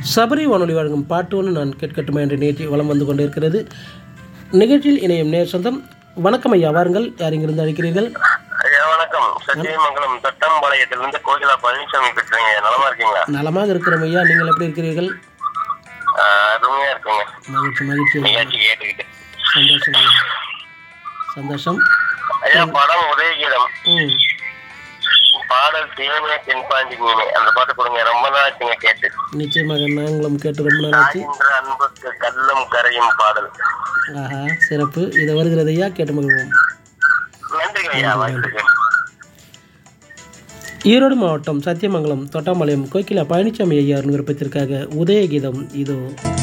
சபரி வானொலி வழங்கும் பாட்டு ஒன்று நான் கேட்கட்டுமா என்ற நிகழ்ச்சி வலம் வந்து கொண்டிருக்கிறது நிகழ்ச்சியில் இணையும் நேர் சொந்தம் வணக்கம் ஐயா வாருங்கள் யார் இங்கிருந்து அழைக்கிறீர்கள் ஐயா வணக்கம் சத்தியமங்கலம் தொட்டம்பாளையத்திலிருந்து கோகிலா பழனிசாமி பேசுறேங்க நலமா இருக்கீங்களா நலமாக இருக்கிறோம் ஐயா நீங்கள் எப்படி இருக்கிறீர்கள் ஆஹ் அருமையா இருக்குங்க மகிழ்ச்சி மகிழ்ச்சி ஐயா. நிகழ்ச்சி கேட்டுக்கிட்டு சந்தோஷம் ஐயா சந்தோஷம் ஐயா படம் உதயகீதம் ம் பாடல் தீமே தென்பாண்டி மீனே அந்த பாட்டு கொடுங்க ரொம்ப நாள் ஆச்சுங்க கேட்டு நிச்சயமாக நாங்களும் கேட்டு ரொம்ப நாள் ஆச்சு தாயின்ற அன்புக்கு கல்லும் கரையும் பாடல் ஆஹா சிறப்பு இது வருகிறது ஐயா கேட்டு மகிழ்வோம் நன்றிங்க ஐயா வாய்ப்புக்கு ஈரோடு மாவட்டம் சத்தியமங்கலம் தொட்டாம்பாளையம் கோகிலா பழனிசாமி ஐயா விருப்பத்திற்காக உதயகீதம் இதோ